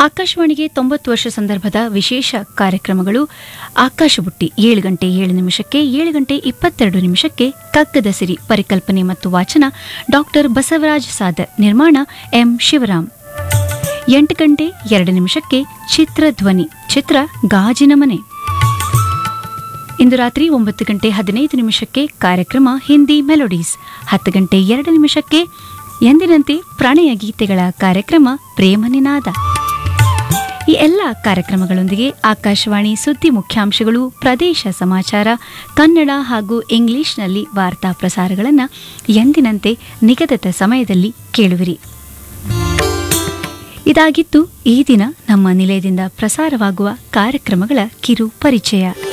ಆಕಾಶವಾಣಿಗೆ ತೊಂಬತ್ತು ವರ್ಷ ಸಂದರ್ಭದ ವಿಶೇಷ ಕಾರ್ಯಕ್ರಮಗಳು ಆಕಾಶಬುಟ್ಟಿ ಏಳು ಗಂಟೆ ಏಳು ನಿಮಿಷಕ್ಕೆ ಏಳು ಗಂಟೆ ಇಪ್ಪತ್ತೆರಡು ನಿಮಿಷಕ್ಕೆ ಕಗ್ಗದ ಸಿರಿ ಪರಿಕಲ್ಪನೆ ಮತ್ತು ವಾಚನ ಡಾಕ್ಟರ್ ಬಸವರಾಜ್ ಸಾದರ್ ನಿರ್ಮಾಣ ಎಂ ಶಿವರಾಮ್ ಎಂಟು ಗಂಟೆ ಎರಡು ನಿಮಿಷಕ್ಕೆ ಚಿತ್ರಧ್ವನಿ ಚಿತ್ರ ಗಾಜಿನ ಮನೆ ಇಂದು ರಾತ್ರಿ ಒಂಬತ್ತು ಗಂಟೆ ಹದಿನೈದು ನಿಮಿಷಕ್ಕೆ ಕಾರ್ಯಕ್ರಮ ಹಿಂದಿ ಮೆಲೋಡೀಸ್ ಹತ್ತು ಗಂಟೆ ಎರಡು ನಿಮಿಷಕ್ಕೆ ಎಂದಿನಂತೆ ಪ್ರಣಯ ಗೀತೆಗಳ ಕಾರ್ಯಕ್ರಮ ಪ್ರೇಮನಿನಾದ ಈ ಎಲ್ಲ ಕಾರ್ಯಕ್ರಮಗಳೊಂದಿಗೆ ಆಕಾಶವಾಣಿ ಸುದ್ದಿ ಮುಖ್ಯಾಂಶಗಳು ಪ್ರದೇಶ ಸಮಾಚಾರ ಕನ್ನಡ ಹಾಗೂ ಇಂಗ್ಲಿಷ್ನಲ್ಲಿ ವಾರ್ತಾ ಪ್ರಸಾರಗಳನ್ನು ಎಂದಿನಂತೆ ನಿಗದಿತ ಸಮಯದಲ್ಲಿ ಕೇಳುವಿರಿ ಇದಾಗಿತ್ತು ಈ ದಿನ ನಮ್ಮ ನಿಲಯದಿಂದ ಪ್ರಸಾರವಾಗುವ ಕಾರ್ಯಕ್ರಮಗಳ ಕಿರು ಪರಿಚಯ